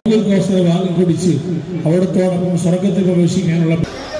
Coaster വാങ്ങിക്കുടിച്ച് അവിടത്തോടൊപ്പം സ്വർഗത്തിൽ പ്രവേശിക്കാനുള്ള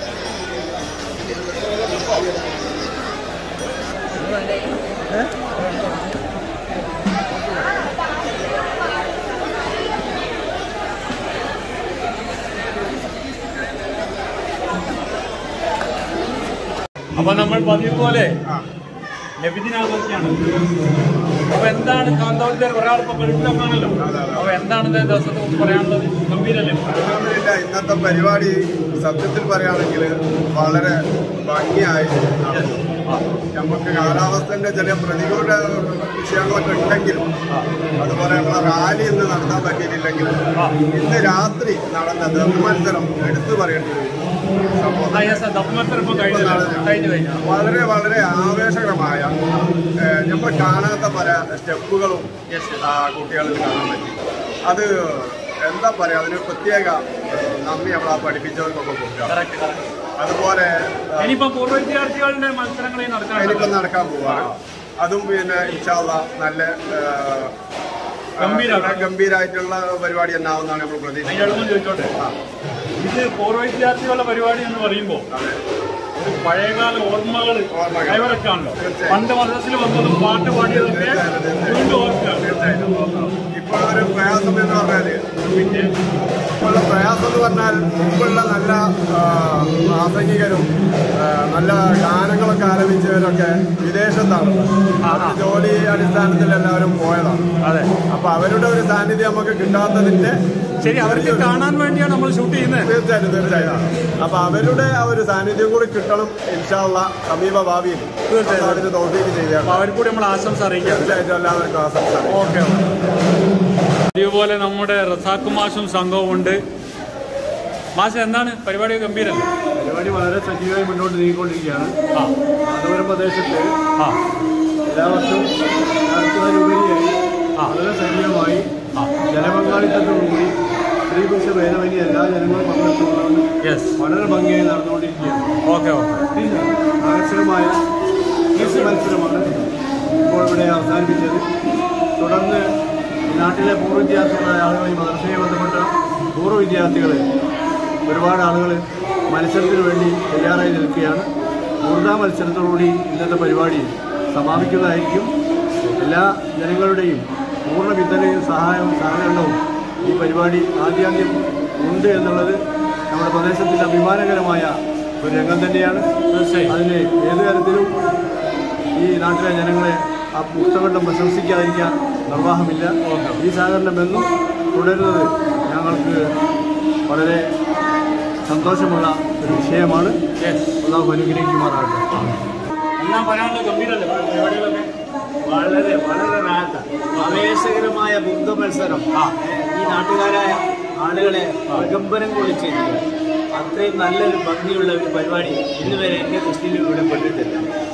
അപ്പൊ നമ്മൾ പതിവ് പോലെ ലഭിതിനാഘോഷിയാണ് അപ്പൊ എന്താണ് കാന്തോളത്തിൽ ഒരാളിപ്പോ ഗൾഫിലൊക്കെയാണല്ലോ അപ്പൊ എന്താണ് ഇന്നത്തെ ദിവസത്തെ കുറിച്ച് പറയാനുള്ളത് ഗംഭീരല്ലേ അൽഹംദുലില്ലാ, ഇന്നത്തെ പരിപാടി സത്യത്തിൽ പറയുകയാണെങ്കിൽ വളരെ ഭംഗിയായി നടന്നു. നമുക്ക് കാലാവസ്ഥന്റെ ചില പ്രതികൂല വിഷയങ്ങളൊക്കെ ഉണ്ടെങ്കിലും അതുപോലെയുള്ള റാലി ഇന്ന് നടത്താൻ പറ്റിയിട്ടില്ലെങ്കിലും ഇന്ന് രാത്രി നടന്ന ദർമത്സരം എടുത്തു പറയേണ്ടി വരും സംഭവം ആ, yes, sir. ദഫ് മത്സരം ഇപ്പൊ കഴിഞ്ഞില്ല. കഴിഞ്ഞു കഴിഞ്ഞു വളരെ വളരെ ആവേശകരമായ ഏഹ്, നമ്മൾ കാണാത്ത പല സ്റ്റെപ്പുകളും ആ കുട്ടികളിൽ കാണാൻ പറ്റി അത് എന്താ പറയാ അതിന് പ്രത്യേക ഏഹ്, നന്ദി നമ്മൾ ആ പഠിപ്പിച്ചവർക്കൊക്കെ കൊടുക്കുക Correct, correct. അതുപോലെ ഏഹ്, ഇനിയിപ്പോ പൂർവ്വ വിദ്യാർത്ഥികളുടെ മത്സരങ്ങൾ നടക്കാൻ ഇനിയിപ്പം നടക്കാൻ പോവാണ് അതും പിന്നെ ഇൻഷാല്ല നല്ല ഏഹ്, ഗംഭീരം. ഗംഭീരായിട്ടുള്ള പരിപാടി തന്നെ ആവുന്നതാണ് നമ്മൾ അതിന്റെ പ്രതീക്ഷിക്കുന്നത് അടുത്ത് ചോദിച്ചോട്ടെ ഇത് പൂർവ്വ വിദ്യാർത്ഥികളുടെ പരിപാടി എന്ന് പറയുമ്പോ അതെ. ഒരു പഴയകാല ഓർമ്മകൾ ഓർമ്മകൾ. കൈവരക്കാണല്ലോ തീർച്ചയായും. പണ്ട് മദ്രസിൽ വന്നതും പാട്ട് പാടിയതൊക്കെ തീർച്ചയായും, തീർച്ചയായും. വീണ്ടും ഓർക്കുകയാണ് തീർച്ചയായിട്ടും ഇപ്പോഴൊരു പ്രയാസം എന്ന് പറഞ്ഞാല് പിന്നെ ഇപ്പോഴുള്ള പ്രയാസം എന്ന് പറഞ്ഞാൽ മുമ്പുള്ള നല്ല ആ, പ്രാസംഗികരും ആ, നല്ല ഗാനങ്ങളൊക്കെ ആലപിച്ചവരൊക്കെ വിദേശത്താണ് അവർക്ക് ജോലി അടിസ്ഥാനത്തിൽ എല്ലാവരും പോയതാണ് അതെ അപ്പൊ അവരുടെ ഒരു സാന്നിധ്യം നമുക്ക് കിട്ടാത്തതിന്റെ ശരി അവർക്ക് കാണാൻ വേണ്ടിയാണ് നമ്മൾ ഷൂട്ട് ചെയ്യുന്നത് തീർച്ചയായിട്ടും തീർച്ചയായും അപ്പൊ അവരുടെ ആ ഒരു സാന്നിധ്യം കൂടി കിട്ടണം ഇൻഷാള്ള സമീപ ഭാവിയിൽ തീർച്ചയായും. അതിന് തോൽപ്പിക്ക് ചെയ്യാം അപ്പൊ അവർക്ക് കൂടി നമ്മൾ ആശംസ അറിയിക്കാം തീർച്ചയായിട്ടും എല്ലാവർക്കും ആശംസ ഓക്കെ ഇതുപോലെ നമ്മുടെ റസാഖ് മാഷും സംഘവും ഉണ്ട് മാഷ് എന്താണ് പരിപാടി ഗംഭീരല്ലേ പരിപാടി വളരെ സജീവമായി മുന്നോട്ട് നീങ്ങിക്കൊണ്ടിരിക്കുകയാണ് ആ കാന്തപുരം പ്രദേശത്ത് ആ എല്ലാ വർഷവും നടത്തുന്നതിലുപരിയായി ആ. വളരെ സജീവമായി ആ. ജനപങ്കാളിത്തത്തോടുകൂടി സ്ത്രീ പുരുഷ ഭേദമന്യേ എല്ലാ ജനങ്ങളും പങ്കെടുത്തുകൊണ്ടാണ് യെസ് വളരെ ഭംഗിയായി നടന്നുകൊണ്ടിരിക്കുകയാണ് ഓക്കെ ഓക്കെ ആകർഷകമായ ക്വിസ് മത്സരമാണ് ഇപ്പോൾ ഇവിടെ അവസാനിപ്പിച്ചത് തുടർന്ന് നാട്ടിലെ പൂർവ്വ വിദ്യാർത്ഥികളായ ആളുകൾ ഈ മദ്രസയെ ബന്ധപ്പെട്ട പൂർവ്വ വിദ്യാർത്ഥികൾ ഒരുപാട് ആളുകൾ മത്സരത്തിന് വേണ്ടി തയ്യാറായി നിൽക്കുകയാണ് ഊർജ മത്സരത്തോടുകൂടി ഇന്നത്തെ പരിപാടി സമാപിക്കുന്നതായിരിക്കും എല്ലാ ജനങ്ങളുടെയും പൂർണ്ണ പിന്തുണയും സഹായവും സഹകരണവും ഈ പരിപാടി ആദ്യാദ്യം ഉണ്ട് എന്നുള്ളത് നമ്മുടെ പ്രദേശത്തിൻ്റെ അഭിമാനകരമായ ഒരു രംഗം തന്നെയാണ് തീർച്ചയായും അതിന് ഏത് തരത്തിലും ഈ നാട്ടിലെ ജനങ്ങളെ ആ പുസ്തകം പ്രശംസിക്കാതിരിക്കാൻ നിർവാഹമില്ല ഈ സഹകരണം എന്നും തുടരുന്നത് ഞങ്ങൾക്ക് വളരെ സന്തോഷമുള്ള ഒരു വിഷയമാണ് യെസ് അള്ളാഹു അനുഗ്രഹിക്കുമാറാകട്ടെ എന്നാ പറയാനുള്ള ഗംഭീരല്ലേ പരിപാടികളൊക്കെ വളരെ വളരെ റാത്ത ആവേശകരമായ ബുദ്ധ മത്സരം ഈ നാട്ടുകാരായ ആളുകളെ പ്രകമ്പനം കൊള്ളിച്ചിരിക്കുക അത്രയും നല്ലൊരു ഭംഗിയുള്ള ഒരു പരിപാടി ഇന്ന് വരെ എൻ്റെ ദൃഷ്ടിയിൽ ഇവിടെ പെട്ടിട്ടില്ല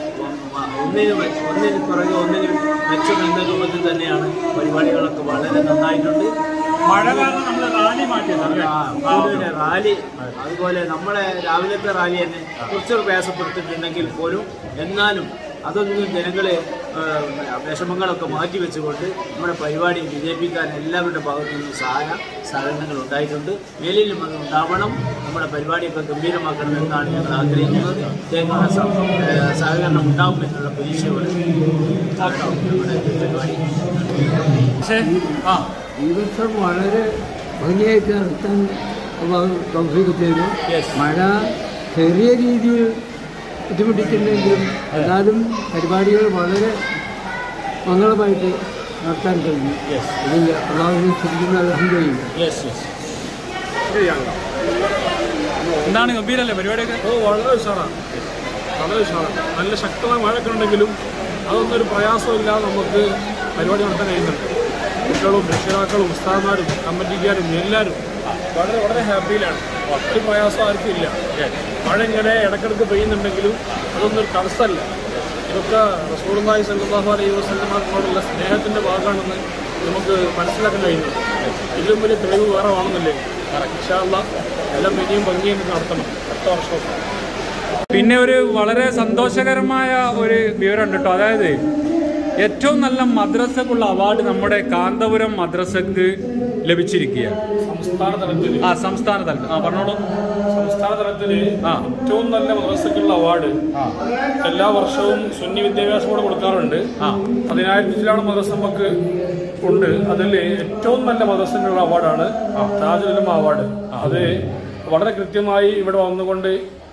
ഒന്നിന് മെ- ഒന്നിന് പുറകെ ഒന്നിന് മെച്ചം എന്ന രൂപത്തിൽ തന്നെയാണ് പരിപാടികളൊക്കെ വളരെ നന്നായിട്ടുണ്ട് മഴ കാരണം നമ്മൾ റാലി മാറ്റിയതാണ് ആ, കൂടുതല് റാലി അതുപോലെ നമ്മളെ രാവിലത്തെ റാലി തന്നെ കുറച്ച് പ്രയാസപ്പെടുത്തിയിട്ടുണ്ടെങ്കിൽ പോലും എന്നാലും അതൊന്നും ജനങ്ങളെ ആ, വിഷമങ്ങളൊക്കെ മാറ്റി വെച്ചുകൊണ്ട് നമ്മുടെ പരിപാടി വിജയിപ്പിക്കാൻ എല്ലാവരുടെ ഭാഗത്തു നിന്നും സഹായ സഹകരണങ്ങൾ ഉണ്ടായിട്ടുണ്ട് മേലിലും അത് ഉണ്ടാവണം നമ്മുടെ പരിപാടിയൊക്കെ ഗംഭീരമാക്കണം എന്നാണ് ഞങ്ങൾ ആഗ്രഹിക്കുന്നത് ജനങ്ങളുടെ സ- ആ, സഹകരണം ഉണ്ടാവും എന്നുള്ള പ്രതീക്ഷയോടെ നമ്മുടെ പരിപാടി പക്ഷേ ആ ഈ വർഷം വളരെ ഭംഗിയായിട്ട് നടത്താൻ അള്ളാഹു തൗഫീഖ് ചെയ്തു Yes. മഴ ചെറിയ രീതിയിൽ ബുദ്ധിമുട്ടിച്ചിട്ടുണ്ടെങ്കിലും എന്നാലും പരിപാടികൾ വളരെ മംഗളമായിട്ട് നടത്താൻ കഴിഞ്ഞു യെസ് ഇതിൽ അള്ളാഹു ശരിക്കും അലഹമില്ല യെസ് യെസ് എന്താണ് ഗംഭീരല്ലേ പരിപാടിയൊക്കെ ഓ വളരെ ഉഷാറാണ് വളരെ ഉഷാറാണ് നല്ല ശക്തമായ മഴയൊക്കെ ഉണ്ടെങ്കിലും അതൊന്നും ഒരു പ്രയാസമില്ലാതെ നമുക്ക് പരിപാടി നടത്താൻ കഴിയുന്നുണ്ട് കുട്ടികളും രക്ഷിതാക്കളും ഉസ്താദന്മാരും കമ്മിറ്റിക്കാരും എല്ലാവരും വളരെ വളരെ ഹാപ്പിയിലാണ് ഒരു പ്രയാസം ആർക്കും ഇല്ല മഴ ഇങ്ങനെ ഇടയ്ക്കിടയ്ക്ക് പെയ്യുന്നുണ്ടെങ്കിലും അതൊന്നും ഒരു തടസ്സമല്ല ഇതൊക്കെ റസൂർനായി സല്ലാഹു അലൈഹി വസ്ലമാർക്കോടുള്ള സ്നേഹത്തിൻ്റെ ഭാഗമാണെന്ന് നമുക്ക് മനസ്സിലാക്കാൻ കഴിയുന്നത് ഇതിലും വലിയ തെളിവ് വേറെ കാണുന്നില്ലേ ഇൻഷാല്ല എല്ലാം ഇനിയും ഭംഗിയായിട്ട് നടത്തണം അടുത്ത വർഷം പിന്നെ ഒരു വളരെ സന്തോഷകരമായ ഒരു വിവരമുണ്ട് കേട്ടോ അതായത് ഏറ്റവും നല്ല മദ്രസക്കുള്ള അവാർഡ് നമ്മുടെ കാന്തപുരം മദ്രസക്ക് ലഭിച്ചിരിക്കുകയാണ് സംസ്ഥാന തലത്തിൽ ആ സംസ്ഥാന തലത്തിൽ ആ പറഞ്ഞോളൂ സംസ്ഥാന തലത്തിൽ ആ. ഏറ്റവും നല്ല മദ്രസക്കുള്ള അവാർഡ് എല്ലാ വർഷവും സുന്നി വിദ്യാഭ്യാസം കൂടെ കൊടുക്കാറുണ്ട് ആ. പതിനായിരത്തിലാണ് മദ്രസ നമുക്ക് ഉണ്ട് അതിൽ ഏറ്റവും നല്ല മദ്രസക്കുള്ള അവാർഡാണ് താജുലുമ അവാർഡ് അത് വളരെ കൃത്യമായി ഇവിടെ വന്നുകൊണ്ട്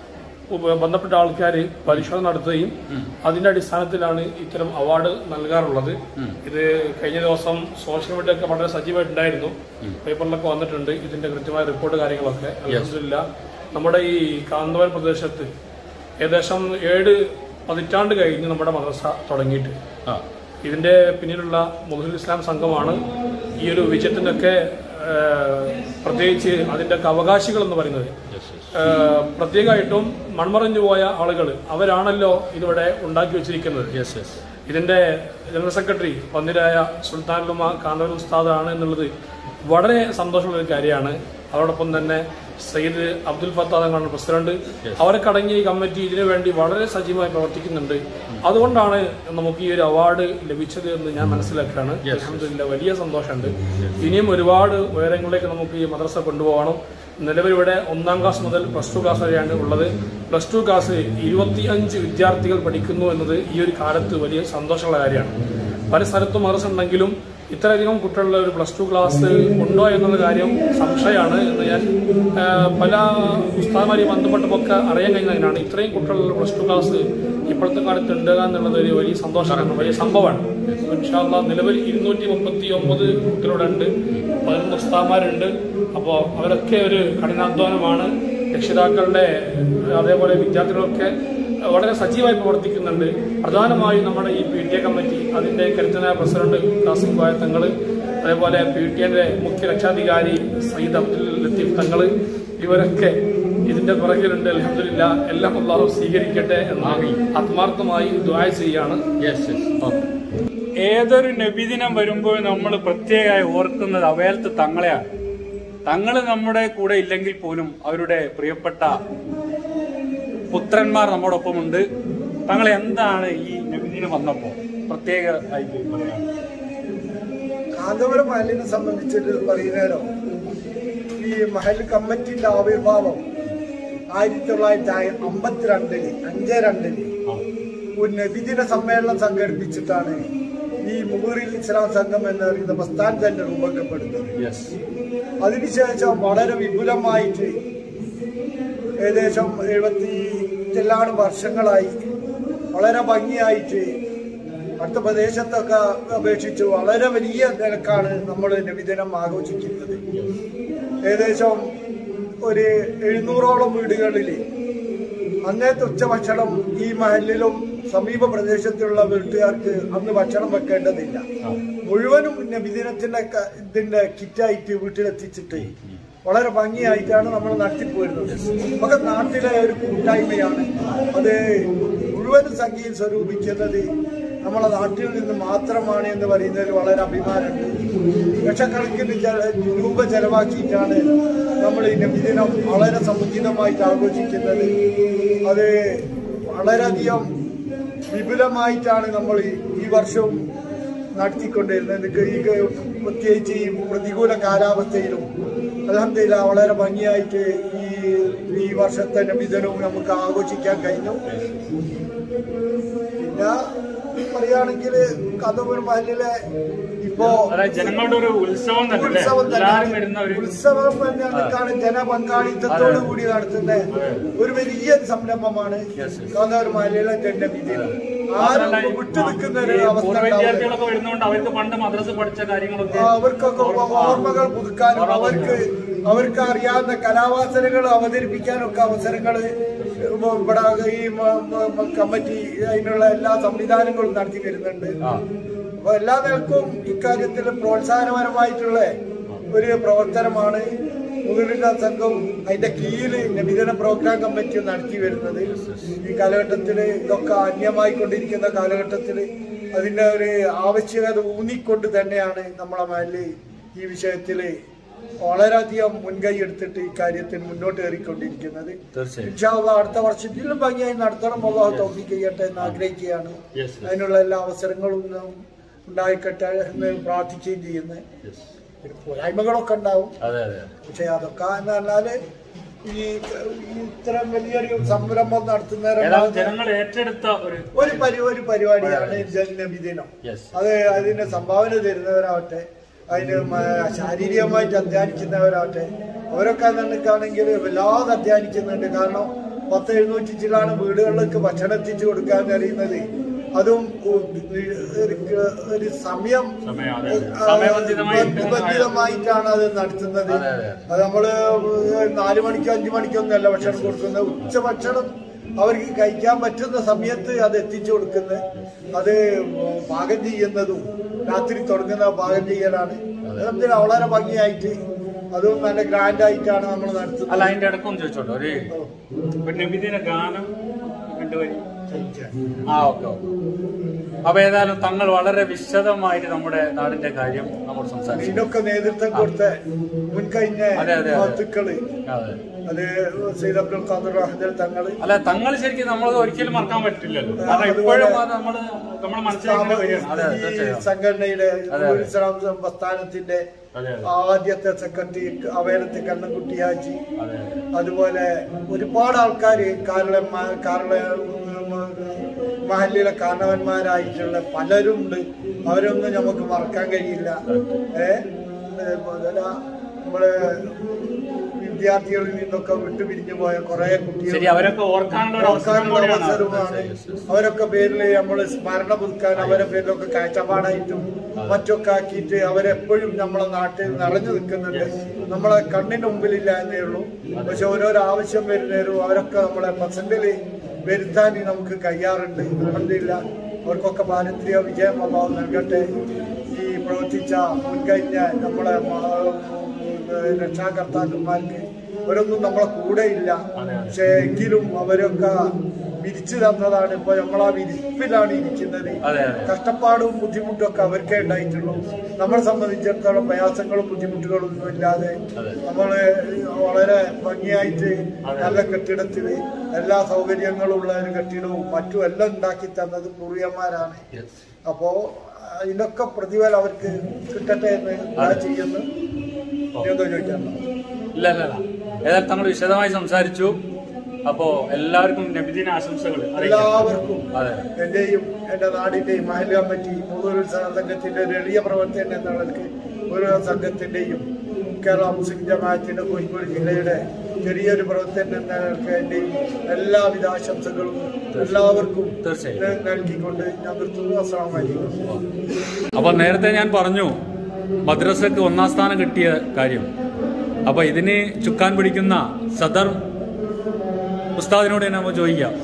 ഉപ- ബന്ധപ്പെട്ട ആൾക്കാർ പരിശോധന നടത്തുകയും അതിന്റെ അടിസ്ഥാനത്തിലാണ് ഇത്തരം അവാർഡ് നൽകാറുള്ളത് ഇത് കഴിഞ്ഞ ദിവസം സോഷ്യൽ മീഡിയ ഒക്കെ വളരെ സജീവമായിട്ടുണ്ടായിരുന്നു പേപ്പറിലൊക്കെ വന്നിട്ടുണ്ട് ഇതിന്റെ കൃത്യമായ റിപ്പോർട്ട് കാര്യങ്ങളൊക്കെ അലഹമില്ല നമ്മുടെ ഈ കാന്തപുരം പ്രദേശത്ത് ഏകദേശം ഏഴ് പതിറ്റാണ്ട് കഴിഞ്ഞ് നമ്മുടെ മദ്രസ തുടങ്ങിയിട്ട് ആ ഇതിന്റെ പിന്നിലുള്ള മുഹുൽ ഇസ്ലാം സംഘമാണ് ഈ ഒരു വിജയത്തിനൊക്കെ പ്രത്യേകിച്ച് അതിന്റെ ഒക്കെ അവകാശികൾ എന്ന് പറയുന്നത് ഏഹ്, പ്രത്യേകമായിട്ടും മൺമറഞ്ഞു പോയ ആളുകൾ അവരാണല്ലോ ഇതിവിടെ ഉണ്ടാക്കി വെച്ചിരിക്കുന്നത് യെസ് യെസ് ഇതിന്റെ ജനറൽ സെക്രട്ടറി വന്നിരായ സുൽത്താനുലുമ കാന്തൂർ ഉസ്താദാണ് എന്നുള്ളത് വളരെ സന്തോഷമുള്ള ഒരു കാര്യമാണ് അതോടൊപ്പം തന്നെ സയ്യിദ് അബ്ദുൽ ഫത്താദ് എന്നാണ് പ്രസിഡന്റ് അവരൊക്കെ അടങ്ങിയ ഈ കമ്മിറ്റി ഇതിനു വേണ്ടി വളരെ സജീവമായി പ്രവർത്തിക്കുന്നുണ്ട് അതുകൊണ്ടാണ് നമുക്ക് ഈ ഒരു അവാർഡ് ലഭിച്ചത് എന്ന് ഞാൻ മനസ്സിലാക്കുകയാണ് അൽഹംദുലില്ലാ വലിയ സന്തോഷമുണ്ട് ഇനിയും ഒരുപാട് ഉയരങ്ങളിലേക്ക് നമുക്ക് ഈ മദ്രസ കൊണ്ടുപോകണം നിലവിൽ ഇവിടെ ഒന്നാം ക്ലാസ് മുതൽ പ്ലസ് ടു ക്ലാസ് വരെയാണ് ഉള്ളത് പ്ലസ് ടു ക്ലാസ് ഇരുപത്തി അഞ്ച് വിദ്യാർത്ഥികൾ പഠിക്കുന്നു എന്നത് ഈ ഒരു കാലത്ത് വലിയ സന്തോഷമുള്ള കാര്യമാണ് പല സ്ഥലത്തും മദ്രസ ഉണ്ടെങ്കിലും ഇത്രയധികം കുട്ടികളുടെ ഒരു പ്ലസ് ടു ക്ലാസ് ഉണ്ടോ എന്നുള്ള കാര്യം സംശയമാണ് എന്ന് ഞാൻ ആ, പല ഉസ്താദ്മാരെയും ബന്ധപ്പെട്ടപ്പോൾ അറിയാൻ കഴിഞ്ഞതാണ് ഇത്രയും കുട്ടികളുടെ പ്ലസ് ടു ക്ലാസ് ഇപ്പോഴത്തെ കാലത്ത് ഉണ്ട് എന്നുള്ളത് ഒരു വലിയ സന്തോഷമാണ് വലിയ സംഭവമാണ് ഇൻഷാല്ലാ നിലവിൽ ഇരുന്നൂറ്റി മുപ്പത്തി ഒമ്പത് കുട്ടികളുടെ ഉണ്ട് പതിനൊന്ന് ഉസ്താദ്മാരുണ്ട് അപ്പോൾ അവരൊക്കെ ഒരു കഠിനാധ്വാനമാണ് രക്ഷിതാക്കളുടെ അതേപോലെ വിദ്യാർത്ഥികളൊക്കെ വളരെ സജീവമായി പ്രവർത്തിക്കുന്നുണ്ട് പ്രധാനമായും നമ്മുടെ ഈ പി ടി എ കമ്മിറ്റി അതിന്റെ കരുത്തനായ പ്രസിഡന്റ് കാസിം കോയ തങ്ങൾ അതേപോലെ പി ടി എന്റെ മുഖ്യ രക്ഷാധികാരി സയ്യിദ് അബ്ദുൽ ലത്തീഫ് തങ്ങൾ ഇവരൊക്കെ ഇതിന്റെ പുറകിലുണ്ട് അലഹമില്ല എല്ലാം അള്ളാഹു സ്വീകരിക്കട്ടെ എന്ന് ആത്മാർത്ഥമായി ദ്വായ ചെയ്യാണ് യെസ് യെസ് ഏതൊരു നബിദിനം വരുമ്പോൾ നമ്മൾ പ്രത്യേകമായി ഓർക്കുന്നത് അവയലത്ത് തങ്ങളെയാണ് തങ്ങൾ നമ്മുടെ കൂടെ ഇല്ലെങ്കിൽ പോലും അവരുടെ പ്രിയപ്പെട്ട പുത്രന്മാർ നമ്മോടൊപ്പമുണ്ട് തങ്ങൾ എന്താണ് ഈ നബിദിനം വന്നപ്പോൾ പ്രത്യേക ആയിട്ട് പറയാൻ കാന്തപുരം മഹലിനെ സംബന്ധിച്ചിട്ട് പറയുന്നേരോ ഈ മഹൽ കമ്മിറ്റിന്റെ ആവിർഭാവം ആയിരത്തി തൊള്ളായിരത്തി അമ്പത്തിരണ്ടില് അഞ്ച് രണ്ടില് ഒരു നബിദിന സമ്മേളനം സംഘടിപ്പിച്ചിട്ടാണ് ഈ മുഹറിൽ ഇസ്ലാം സംഘം എന്ന് പറയുന്ന പ്രസ്ഥാനം തന്നെ രൂപക്കപ്പെടുന്നത് യെസ് അതിനുശേഷം വളരെ വിപുലമായിട്ട് ഏകദേശം എഴുപത്തി ചെല്ലാനും വർഷങ്ങളായി വളരെ ഭംഗിയായിട്ട് അടുത്ത പ്രദേശത്തൊക്കെ അപേക്ഷിച്ച് വളരെ വലിയ നിരക്കാണ് നമ്മൾ നബിദിനം ആഘോഷിക്കുന്നത് ഏകദേശം ഒരു എഴുന്നൂറോളം വീടുകളിൽ അന്നേത്തെ ഉച്ചഭക്ഷണം ഈ മഹലിലും സമീപ പ്രദേശത്തുള്ള വീട്ടുകാർക്ക് അന്ന് ഭക്ഷണം വെക്കേണ്ടതില്ല മുഴുവനും നബിദിനത്തിന്റെ ക- ഇതിന്റെ കിറ്റായിട്ട് വീട്ടിലെത്തിച്ചിട്ട് വളരെ ഭംഗിയായിട്ടാണ് നമ്മൾ നടത്തിപ്പോരുന്നത് നമുക്ക് നാട്ടിലെ ഒരു കൂട്ടായ്മയാണ് അത് മുഴുവനും സംഖ്യയിൽ സ്വരൂപിക്കുന്നത് നമ്മളെ നാട്ടിൽ നിന്ന് മാത്രമാണ് എന്ന് പറയുന്നതിൽ വളരെ അഭിമാനമുണ്ട് ലക്ഷക്കണക്കിന് ജല- രൂപ ചെലവാക്കിയിട്ടാണ് നമ്മൾ ഈ നബിദിനം വളരെ സമുചിതമായിട്ട് ആഘോഷിക്കുന്നത് അത് വളരെയധികം വിപുലമായിട്ടാണ് നമ്മൾ ഈ- ഈ വർഷവും നടത്തിക്കൊണ്ടിരുന്നത് ഇത് ഈ ക- പ്രത്യേകിച്ച് ഈ പ്രതികൂല കാലാവസ്ഥയിലും അലഹമില്ല വളരെ ഭംഗിയായിട്ട് ഈ ഈ വർഷത്തെ നബിദിനവും നമുക്ക് ആഘോഷിക്കാൻ കഴിഞ്ഞു പിന്നെ പറയുകയാണെങ്കിൽ കഥപുരം മഹലിലെ ഇപ്പോ അതായത് ജനങ്ങളുടെ ഒരു ഉത്സവം തന്നെ അല്ലേ? ഉത്സവം എല്ലാവരും വരുന്ന തന്നെ ഒരു ഉത്സവം തന്നെയാണ് ജനപങ്കാളിത്തത്തോടു കൂടി നടത്തുന്ന ഒരു വലിയ സംരംഭമാണ് കാന്തപുരം മഹലിലെ ജനവിധിയിൽ ആരും മാത്രമല്ല, വിട്ടു നിൽക്കുന്ന ഈ ഒരു അവസ്ഥ പൂർവ്വ ഉണ്ടാവില്ല. വിദ്യാർത്ഥികളൊക്കെ വരുന്നതുകൊണ്ട് അവർക്ക് പണ്ട് മദ്രസ പഠിച്ച കാര്യങ്ങളൊക്കെ അവർക്കൊക്കെ ഓർമ്മകൾ പുതുക്കാനും അവർക്ക് അവർക്ക് അറിയാവുന്ന കലാവാസനകൾ അവതരിപ്പിക്കാനും ഒക്കെ അവസരങ്ങൾ ഇവിടെ ഈ മ- മ- മ- കമ്മിറ്റി അതിനുള്ള എല്ലാ സംവിധാനങ്ങളും നടത്തി വരുന്നുണ്ട് അപ്പൊ എല്ലാ നിലക്കും ഇക്കാര്യത്തിൽ പ്രോത്സാഹനപരമായിട്ടുള്ള ഒരു പ്രവർത്തനമാണ് മുകളിലെ സംഘവും അതിന്റെ കീഴിൽ നബിദിന പ്രോഗ്രാം കമ്മിറ്റി നടത്തി വരുന്നത് ഈ കാലഘട്ടത്തിൽ ഇതൊക്കെ അന്യമായി കൊണ്ടിരിക്കുന്ന കാലഘട്ടത്തിൽ അതിന്റെ ഒരു ആവശ്യകത ഊന്നിക്കൊണ്ട് തന്നെയാണ് നമ്മളെ മേലിൽ ഈ വിഷയത്തിൽ വളരെയധികം മുൻകൈ എടുത്തിട്ട് ഈ കാര്യത്തിൽ മുന്നോട്ട് കയറിക്കൊണ്ടിരിക്കുന്നത് തീർച്ചയായും ഇൻഷാ അള്ളാ അടുത്ത വർഷത്തിലും ഭംഗിയായി നടത്തണം അള്ളാഹു തൗഫീഖ് ചെയ്യട്ടെ എന്ന് ആഗ്രഹിക്കുകയാണ് Yes, yes. അതിനുള്ള എല്ലാ അവസരങ്ങളും ഉം, ഉണ്ടായിക്കട്ടെ എന്ന് പ്രാർത്ഥിക്കുകയും ചെയ്യുന്നത് പിന്നെ പോരായ്മകളൊക്കെ ഉണ്ടാവും അതെ അതെ പക്ഷെ അതൊക്കെ എന്ന് പറഞ്ഞാല് ഈ ഈ ഇത്തരം വലിയൊരു സംരംഭം ഏതായാലും നടത്തുന്നവരെ ജനങ്ങൾ ഏറ്റെടുത്ത ഒരു ഒരു പരി ഒരു പരിപാടിയാണ് ജനനബിദിനം യെസ് അത് അതിന് സംഭാവന തരുന്നവരാവട്ടെ അതിന് മ- ശാരീരികമായിട്ട് അധ്വാനിക്കുന്നവരാവട്ടെ അവരൊക്കെ നിനക്കാണെങ്കിൽ വല്ലാതെ അധ്വാനിക്കുന്നുണ്ട് കാരണം പത്ത് എഴുന്നൂറ്റി ചിലാണ് വീടുകളിലേക്ക് ഭക്ഷണം എത്തിച്ചു കൊടുക്കാൻ കഴിയുന്നത് അതും ഉ- ഒരു ഒരു സമയം സമയം, അതെ, അതെ. ആ, സമയബന്ധിതമായി- ബന്ധിതമായിട്ടാണ് അത് നടത്തുന്നത് അതെ, അതെ. അത് നമ്മള് നാല് മണിക്കോ അഞ്ചു മണിക്കൊന്നും അല്ല ഭക്ഷണം കൊടുക്കുന്നത് ഉച്ച ഭക്ഷണം അവർക്ക് കഴിക്കാൻ പറ്റുന്ന സമയത്ത് അത് എത്തിച്ചു കൊടുക്കുന്നത് അത് പാകം ചെയ്യുന്നതും രാത്രി തുടങ്ങുന്ന പാകം ചെയ്യലാണ് അതെന്തിനാ വളരെ ഭംഗിയായിട്ട് അതും നല്ല ഗ്രാൻഡ് ആയിട്ടാണ് നമ്മൾ അല്ല നടത്തുന്നത് അതിന്റെ ഇടക്കൊന്ന് ചോദിച്ചോട്ടെ ഒരു ഒരു നബിദിന ഗാനം രണ്ടുപേരും ആ ഓക്കെ ഓക്കെ അപ്പൊ ഏതായാലും തങ്ങൾ വളരെ വിശദമായിട്ട് നമ്മുടെ നാടിന്റെ കാര്യം നമ്മൾ സംസാരിച്ചു ഇതിനൊക്കെ നേതൃത്വം കൊടുത്ത മുൻകഴിഞ്ഞ അതെ, അതെ, അതെ. മഹത്തുക്കള് അതെ അത് സൈദ് അബ്ദുൽ ഖാദർ റഹ്ദൽ തങ്ങള് അല്ല തങ്ങൾ ശരിക്കും നമ്മൾ ഒരിക്കലും മറക്കാൻ പറ്റില്ലല്ലോ കാരണം ഇപ്പോഴും അത് നമ്മൾ നമ്മുടെ മനസ്സിലാക്കുന്ന വരികയാണ് അതെ അതെ, ഈ തീർച്ചയായും സംഘടനയുടെ അതെ. ഇസ്ലാം പ്രസ്ഥാനത്തിന്റെ അതെ അതെ ആദ്യത്തെ സെക്രട്ടറി അവേലത്ത് കണ്ണൻകുട്ടി ഹാജി അതെ അതുപോലെ ഒരുപാട് ആൾക്കാർ കാരള കാരള മഹല്ലിലെ കാരണവന്മാരായിട്ടുള്ള പലരും ഉണ്ട് അവരൊന്നും നമുക്ക് മറക്കാൻ കഴിയില്ല ഏ അതുപോലെ നമ്മളെ വിദ്യാർത്ഥികളിൽ നിന്നൊക്കെ വിട്ടുപിരിഞ്ഞു പോയ കുറെ കുട്ടികൾ ശരി അവരൊക്കെ ഓർക്കാനുള്ള ഒരു അവസരം ഓർക്കാനുള്ള കൂടിയാണ് അവസരമാണ് അവരൊക്കെ പേരിൽ നമ്മൾ സ്മരണ പുതുക്കാൻ അവരെ പേരിലൊക്കെ കാഴ്ചപ്പാടായിട്ടും മറ്റൊക്കെ ആക്കിയിട്ട് അവരെപ്പോഴും നമ്മളെ നാട്ടിൽ നിറഞ്ഞു നിൽക്കുന്നുണ്ട് നമ്മളെ കണ്ണിന് മുമ്പിലില്ല എന്നേ ഉള്ളൂ പക്ഷെ ഓരോരോ ആവശ്യം വരുന്നേരും അവരൊക്കെ നമ്മളെ പ്രസന്റിൽ വരുത്താൻ നമുക്ക് കഴിയാറുണ്ട് അലഹമില്ല അവർക്കൊക്കെ പാരമ്പര്യ വിജയം അഭാവം നൽകട്ടെ ഈ പ്രവർത്തിച്ച മുൻകഴിഞ്ഞ നമ്മളെ മാ- രക്ഷാകർത്താക്കന്മാർക്ക് അവരൊന്നും നമ്മളെ കൂടെ ഇല്ല പക്ഷെ എങ്കിലും അവരൊക്കെ വിരിച്ചു തന്നതാണ് ഇപ്പൊ നമ്മളാ വിരിപ്പിലാണ് ഇരിക്കുന്നത് അതെ അതെ കഷ്ടപ്പാടും ബുദ്ധിമുട്ടും ഒക്കെ അവർക്കേ ഉണ്ടായിട്ടുള്ളൂ നമ്മളെ സംബന്ധിച്ചിടത്തോളം പ്രയാസങ്ങളും ബുദ്ധിമുട്ടുകളും ഒന്നും ഇല്ലാതെ നമ്മള് വളരെ ഭംഗിയായിട്ട് നല്ല കെട്ടിടത്തില് എല്ലാ സൗകര്യങ്ങളും ഉള്ള ഒരു കെട്ടിടവും മറ്റും എല്ലാം ഉണ്ടാക്കി തന്നത് പൂർവികന്മാരാണ് അപ്പോ ഇതിനൊക്കെ പ്രതിഫലം അവർക്ക് കിട്ടട്ടെ എന്ന് ഞാൻ ചെയ്യുന്നു ഇനി എന്തോ ചോദിക്കാനുണ്ടോ ഇല്ല ഇല്ല ഇല്ല ഏതായാലും തങ്ങൾ വിശദമായി സംസാരിച്ചു അപ്പോ എല്ലാവർക്കും നബിദിന ആശംസകൾ അറിയിക്കാം എല്ലാവർക്കും അതെ എന്റെയും എന്റെ നാടിന്റെയും മഹൽ കമ്മിറ്റി മൂന്നൂരുത്സവ സംഘത്തിന്റെ ഒരു എളിയ പ്രവർത്തനം എന്നുള്ളവർക്ക് ഓരോ സംഘത്തിന്റെയും കേരള മുസ്ലിം ജമാഅത്തിന്റെ കോഴിക്കോട് ജില്ലയുടെ ചെറിയൊരു പ്രവർത്തനം എന്ന നിലക്ക് എന്റെയും എല്ലാവിധ ആശംസകളും എല്ലാവർക്കും തീർച്ചയായും. നൽകിക്കൊണ്ട് ഞാൻ നിർത്തുന്നു അസ്സാം വലൈക്കും അപ്പൊ നേരത്തെ ഞാൻ പറഞ്ഞു മദ്രസക്ക് ഒന്നാം സ്ഥാനം കിട്ടിയ കാര്യം അപ്പൊ ഇതിന് ചുക്കാൻ പിടിക്കുന്ന സദർ ഉസ്താദിനോട് തന്നെ നമുക്ക് ചോദിക്കാം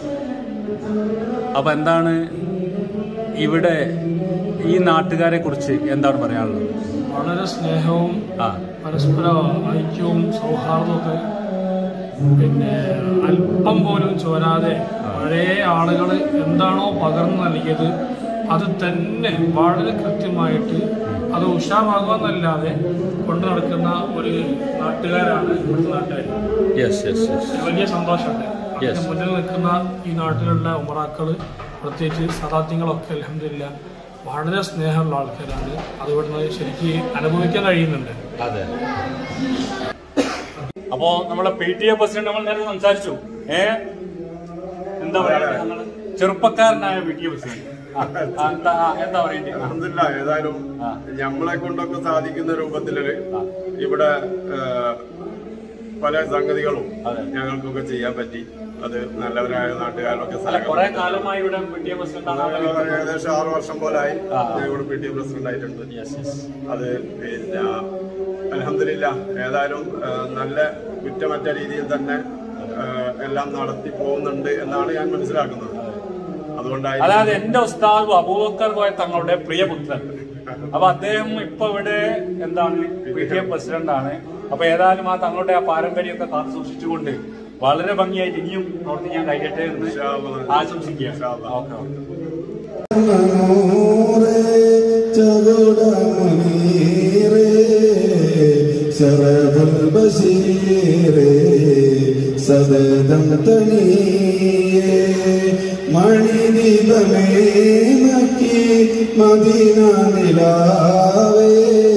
അപ്പൊ എന്താണ് ഇവിടെ ഈ നാട്ടുകാരെ കുറിച്ച് എന്താണ് പറയാനുള്ളത് വളരെ സ്നേഹവും ആ പരസ്പര ഐക്യവും സൗഹാർദ്ദവും ഒക്കെ പിന്നെ അല്പം പോലും ചോരാതെ പഴയ ആളുകൾ എന്താണോ പകർന്നു നൽകിയത് അത് തന്നെ വളരെ കൃത്യമായിട്ട് അത് ഉഷാറാകുമെന്നല്ലാതെ കൊണ്ടു നടക്കുന്ന ഒരു നാട്ടുകാരാണ് ഇവിടുത്തെ നാട്ടുകാർ യെസ് യെസ് യെസ് വലിയ സന്തോഷമുണ്ട് Yes. അതിന് മുന്നിൽ നിൽക്കുന്ന ഈ നാട്ടിലുള്ള ഉമറാക്കൾ പ്രത്യേകിച്ച് സദാത്യങ്ങളൊക്കെ അലഹമില്ല വളരെ സ്നേഹമുള്ള ആൾക്കാരാണ് അത് ഇവിടുന്ന് ശരിക്ക് അനുഭവിക്കാൻ കഴിയുന്നുണ്ട് അതെ അപ്പോ നമ്മളെ പി ടി എ പ്രസിഡന്റ് നമ്മൾ നേരത്തെ സംസാരിച്ചു ഏ എന്താ പറയാ നമ്മള് ചെറുപ്പക്കാരനായ പി ടി എ പ്രസിഡന്റ് ആ, ആ, എന്താ ആ, എന്താ പറയണ്ടേ ആ, അൽഹംദുലില്ലാ ഏതായാലും ആ. നമ്മളെ കൊണ്ടൊക്കെ സാധിക്കുന്ന രൂപത്തില് ഇവിടെ ആ, പല സംഗതികളും അതെ. ഞങ്ങൾക്കൊക്കെ ചെയ്യാൻ പറ്റി അത് നല്ലവരായ നാട്ടുകാരൊക്കെ അല്ല കുറെ കാലമായി ഇവിടെ പി ടി എ പ്രസിഡന്റ് ആണ് ഏകദേശം ആറു വർഷം പോലായി ആ. ഞാൻ ഇവിടെ പി ടി എ പ്രസിഡന്റ് ആയിട്ടുണ്ട് യെസ് യെസ് അത് പിന്നെ അലഹമില്ല ഏതായാലും ആ, നല്ല കുറ്റമറ്റ രീതിയിൽ തന്നെ ആ, എല്ലാം നടത്തി പോകുന്നുണ്ട് എന്നാണ് ഞാൻ മനസ്സിലാക്കുന്നത് അതുകൊണ്ടായി അതായത് എന്റെ ഉസ്താദ് അബൂബക്കർ കോയ തങ്ങളുടെ പ്രിയപുത്രൻ അപ്പൊ അദ്ദേഹം ഇപ്പൊ ഇവിടെ എന്താണ് പി ടി എ പ്രസിഡന്റ് ആണ് അപ്പൊ ഏതായാലും ആ തങ്ങളുടെ ആ പാരമ്പര്യമൊക്കെ കാത്തു സൂക്ഷിച്ചുകൊണ്ട് വളരെ ഭംഗിയായിട്ട് ഇനിയും പ്രവർത്തിക്കാൻ കഴിയട്ടെ എന്ന് ഇൻഷാ അല്ലാ. ആശംസിക്കുക ഇൻഷാ അല്ലാ. ഓക്കെ ഓക്കെ ചതുടമീറേ ശരണ അഹദുൽ ബഷീറേ സദതം തണിയേ മണിദീപമേ നക്കി മദീന നിലാവേ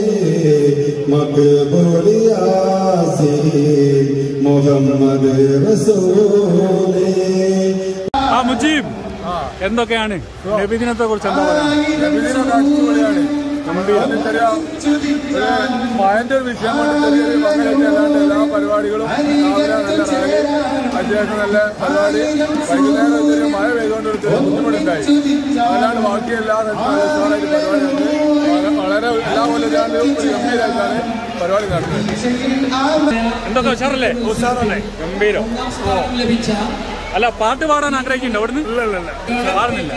മക്ബൂലിയാസി മുഹമ്മദ് റസൂലേ ആ മുജീബ് എന്തൊക്കെയാണ് നബിദിനത്തെ കുറിച്ച് എന്താ പറയുക നബിദിനൊക്കെ അടിപൊളിയാണ് നമുക്ക് എനിക്കറിയാം ഒരു മഴന്റെ ഒരു വിഷയം കൊണ്ട് ചെറിയൊരു മകനായിട്ട് അല്ലാണ്ട് എല്ലാ പരിപാടികളും രാവിലെ നല്ല റാലി അതിനുശേഷം നല്ല പരിപാടി വൈകുന്നേരം ചെറിയ മഴ പെയ്തുകൊണ്ട് ഒരു ചെറിയ ബുദ്ധിമുട്ടുണ്ടായി അല്ലാണ്ട് ബാക്കി എല്ലാ സ്ഥലത്തും നല്ല ഉഷാറായിട്ട് പരിപാടി ഉണ്ട് വളരെ- വളരെ എല്ലാ കൊല്ലത്തിലും ഒരു ഗംഭീരമായിട്ടാണ് പരിപാടി നടത്തുന്നത് എന്തൊക്കെ ഉഷാറല്ലേ ഉഷാറല്ലേ ഗംഭീരം അല്ല പാട്ട് പാടാൻ ആഗ്രഹിക്കുന്നുണ്ടോ അവിടുന്ന് ഇല്ല ഇല്ല ഇല്ല പാടുന്നില്ല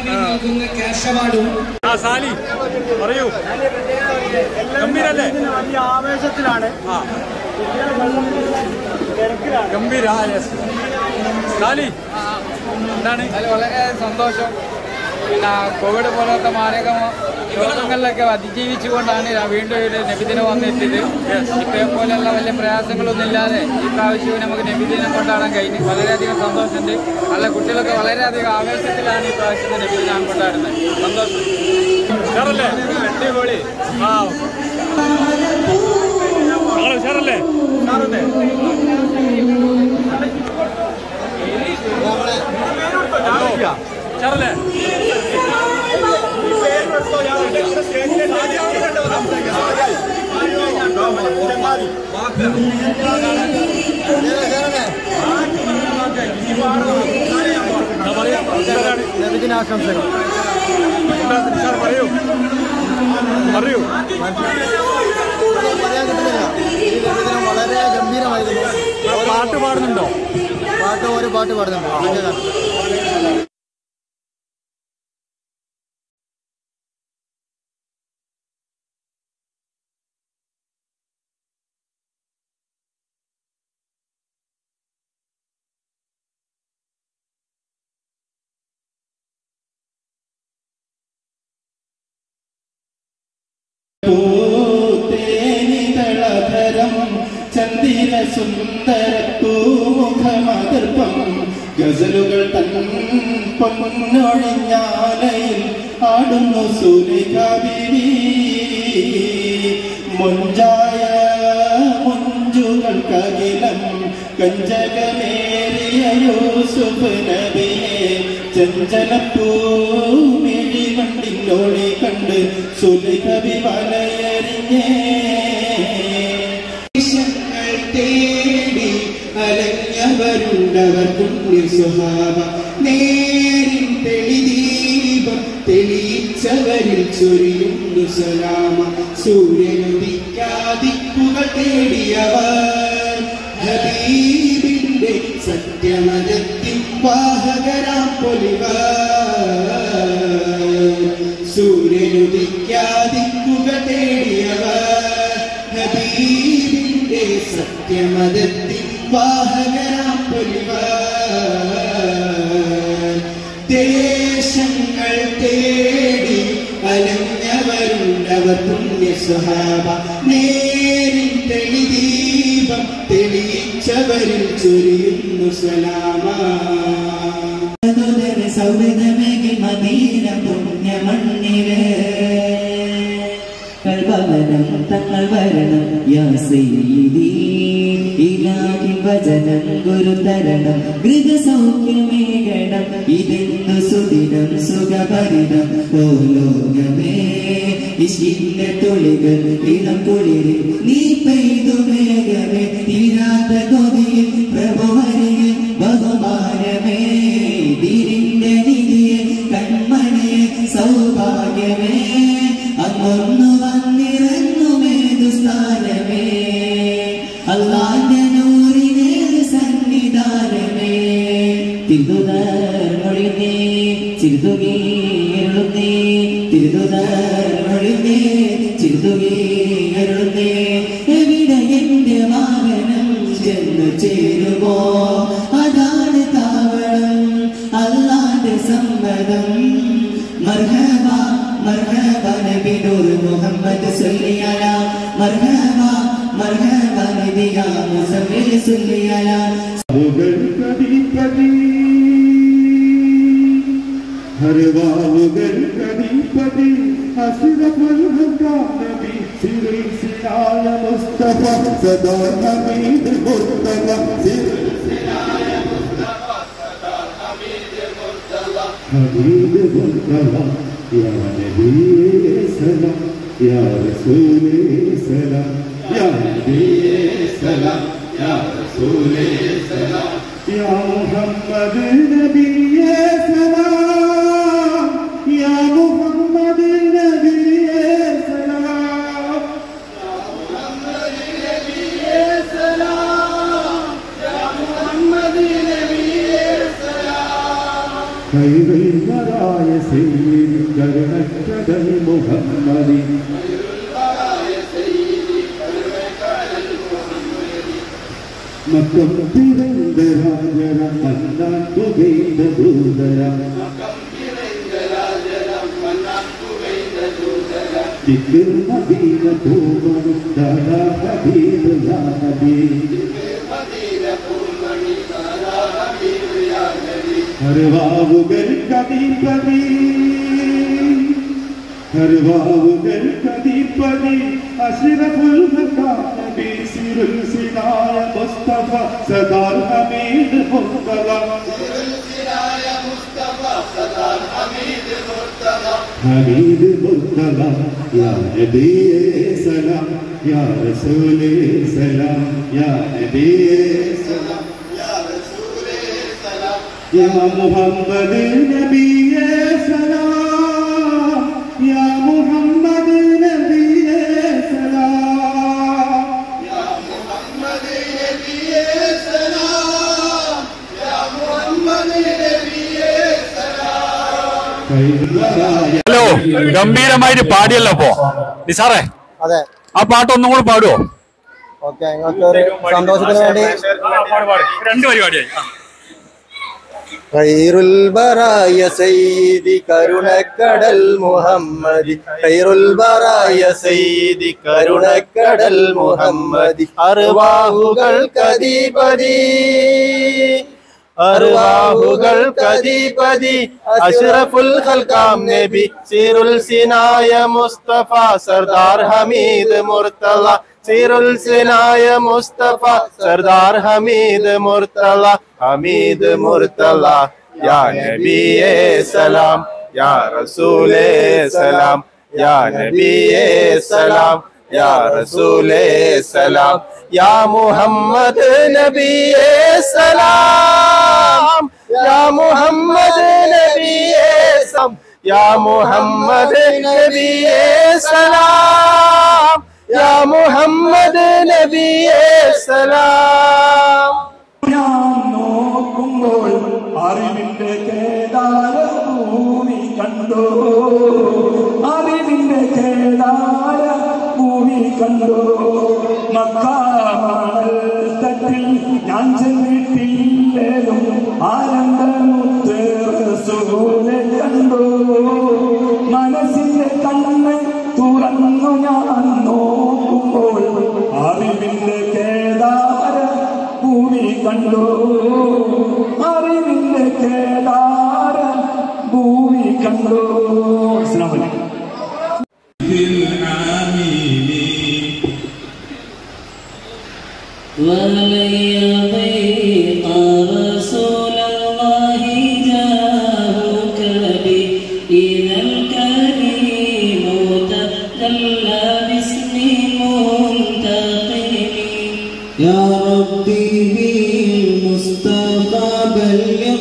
ആ സാലി പറയൂ ഗംഭീരല്ലേ വലിയ ആവേശത്തിലാണ് ആ ഗംഭീര ആ യെസ് സാലി എന്താണ് അതിൽ വളരെ സന്തോഷം പിന്നെ കോവിഡ് പോലത്തെ മാരക രോഗങ്ങളിലൊക്കെ അതിജീവിച്ചുകൊണ്ടാണ് ഞാൻ വീണ്ടും ഒരു നബിദിനം വന്നെത്തിയത് ഇപ്പോഴെ പോലെയുള്ള വലിയ പ്രയാസങ്ങളൊന്നും ഇല്ലാതെ ഈ പ്രാവശ്യവും നമുക്ക് നബിദിനം കൊണ്ടാടാൻ കഴിഞ്ഞു വളരെയധികം സന്തോഷമുണ്ട് നല്ല കുട്ടികളൊക്കെ വളരെയധികം ആവേശത്തിലാണ് ഈ പ്രാവശ്യത്തെ നബിദിനം കൊണ്ടാടുന്നത് സന്തോഷം ഉഷാറല്ലേ അടിപൊളി ആ നിങ്ങള് ഉഷാറല്ലേ ഉഷാറല്ലേ എന്താ പറയാ ഉഷാറാണ്. നബിദിനാശംസകൾ എന്താ ഉഷാർ പറയൂ പറയൂ പറയാൻ കിട്ടുന്നില്ല ഈ നബിദിനം വളരെ ഗംഭീരമായിരുന്നു പാട്ട് പാടുന്നുണ്ടോ പാട്ട് ഒരു പാട്ട് പാടുന്നുണ്ട് പൂത്തേനിതളധരം ചന്ദിര സുന്ദര പൂമുഖമതർപ്പം ഗസലുകൾ തൻ പൊന്നൊഴിഞ്ഞാലയിൽ ആടുന്നു സുലികവിരി മുഞ്ചായ മുഞ്ചുകൾക്കകിലം കഞ്ചകമേറിയ യൂസുഫ് നബിയെ ചഞ്ചലപ്പൂമിഴി കണ്ടിന്നോളി കണ്ട് സുലികവി വലയറിഞ്ഞേ ങ്ങൾ തേടി അലഞ്ഞവരുണ്ടവർ പുണ്യ സ്വഭാവ നേരിൻ തെളിദീപം തെളിയിച്ചവരിൽ ചൊരിയുന്നു സലാമ സൂര്യനുദിക്കാതിപ്പുകൾ തേടിയവർ ഹബീബിന്റെ സത്യമതത്തിൻ വാഹകരാം പൊലിവർ സൂര്യനുദിക്കാതിപ്പുകൾ തേടിയവർ ഹബീബിന്റെ സത്യമതത്തിൻ വാഹകരാം പൊലിവർ ദേശങ്ങൾ തേടി അലഞ്ഞവരുണ്ടവർ പുണ്യ സ്വഹാബ നേരിൻ തെളിദീപം തെളിയിച്ചവരിൽ ചൊരിയുന്നു സലാമ സൗഹൃദമേകി മദീന പുണ്യമണ്ണില് കൽഭവനം തങ്ങൾ വരണം യാ സയ്യിദീ ഇലാഹി വചനം ഗുരുതരണം ഗൃഹസൗഖ്യമേകണം ഇതെന്തു സുദിനം സുഖഭരിതം ഓ ലോകമേ ഇഷിന്റെ തുളികൾ ഇളം കുളിരിൽ നീ പെയ്തു മേഘമേ തീരാത്ത കൊതിയിൽ പ്രഭുവരികെ ബഹുമാനമേ തിരിന്റെ നിധിയെ കൺമണിയെ സൗഭാഗ്യമേ അങ്ങൊന്നു വന്നിറങ്ങുമേതു സ്ഥാനമേ അള്ളാന്റെ നൂറിനേത് സന്നിധാനമേ തിരുതുതർ മൊഴിഞ്ഞേ ചിരുതുകീരുന്നേ തിരുതുതർ മൊഴിഞ്ഞേ ചിരുതുകീരുന്നേ എവിടെ എന്റെ വാഹനം ചെന്നു ചേരുമോ അതാണ് താവളം അല്ലാന്റെ സമ്മതം മർഹബ مرحبا نبي نور محمد صلي على مرحبا مرحبا بيا مسمر صلي على हर वावगर कदीपति असिरफुल हका नबी सिर सिराय मुस्तफा सदा हमीद मुर्तला सिर हमीद मुर्तला या नबी सलाम या रसूल सलाम या नबी सलाम या रसूल सलाम या मोहम्मद नबी सलाम या मोहम्मद नबी सलाम خير البرايا سيد كرمك المحمدي മക്കം പിറந்த രാജര മന്നാൻ പുകൈந்த ദൂതര ദിക്കർ മദീന പൂവനും ദാദാ ഹബീബ് യാ നബി ഹർവാവുകൾ കദീപതി ഹർവാവുകൾ കദീപതി അഷ്റഫുൽ നബി സിറുൽ സിനായ മുസ്തഫ സദാർ ഹമീദ് മുർത്തല ഹമീദ് മുർത്തല യാ നബി സലാം യാ റസൂൽ സലാം യാ നബി സലാം يا محمد نبي سلام يا محمد نبي سلام يا محمد نبي سلام يا محمد نبي ഹലോ ഗംഭീരമായിട്ട് പാടിയല്ലോ അപ്പോ നിസാറേ അതെ ആ പാട്ട് ഒന്നും കൂടെ പാടുവോ ഓക്കെ നിങ്ങൾക്ക് ഒരു സന്തോഷത്തിന് വേണ്ടി രണ്ട് പരിപാടിയായി ആ. خير البرايا سيدي കരുണക്കടൽ മുഹമ്മദി ഖൈറുൽ ബറായ സയ്യിദി കരുണക്കടൽ മുഹമ്മദി അർവാഹുകൾ കദീപതി അർവാഹുകൾ കദീപതി അഷ്റഫുൽ ഖൽക്കാം നബി സിറുൽ സിനായ മുസ്തഫ സർദാർ ഹമീദ് മുർത്തല സിറുൽ സിനായ മുസ്തഫ സർദാർ ഹമീദ് മുർത്തല ഹമീദ് മുർത്തല യാ നബിയേ സലാം യാ റസൂലേ സലാം യാ നബിയേ സലാം യാ റസൂലേ സലാം യാ മുഹമ്മദ് നബിയേ സലാം യാ മുഹമ്മദ് നബിയേ സലാം യാ മുഹമ്മദ് നബിയേ സലാം യാ മുഹമ്മദ് നബിയേ സലാം ഞാൻ നോക്കുമ്പോൾ അറിവിന്റെ കേദാര ഭൂമി കണ്ടു അറിവിന്റെ കേദാര ഭൂമി കണ്ടു മക്കാമണൽ തട്ടിൽ ഞാൻ ചെന്നിട്ടില്ലേലും ആനന്ദമുത്ത് റസൂലെ കണ്ടു മനസ്സിന്റെ കണ്ണ് തുറന്നു ഞാൻ നോക്കുമ്പോൾ അറിവിന്റെ കേദാര ഭൂമി കണ്ടു അറിവിന്റെ കേദാര ഭൂമി കണ്ടു അസ്സലാമു അലൈക്കും ولي ضيق رسول الله جاءك به إذا الكريم تجلى باسم منتقم يا ربي بالمصطفى بلغ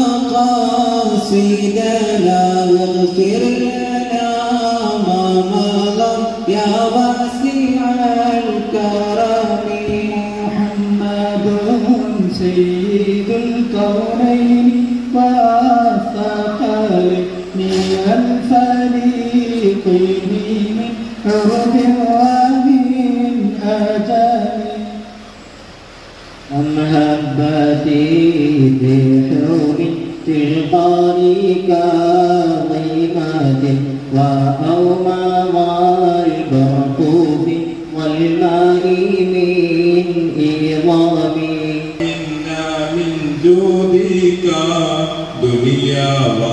مقاصدنا واغفر لنا ما مضى يا واسع الكرم محمد سيد الكونين والثقلين من الفريقين من عرب ومن أجل أم هبتي بحور تلقاني كظيمات وأومى والبرقوف والماء العظام من جودك دنيا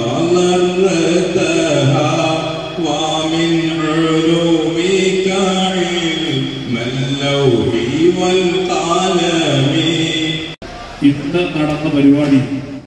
وغرتها ومن علومك علم اللوح والقلم ഇന്ന് നടന്ന പരിപാടി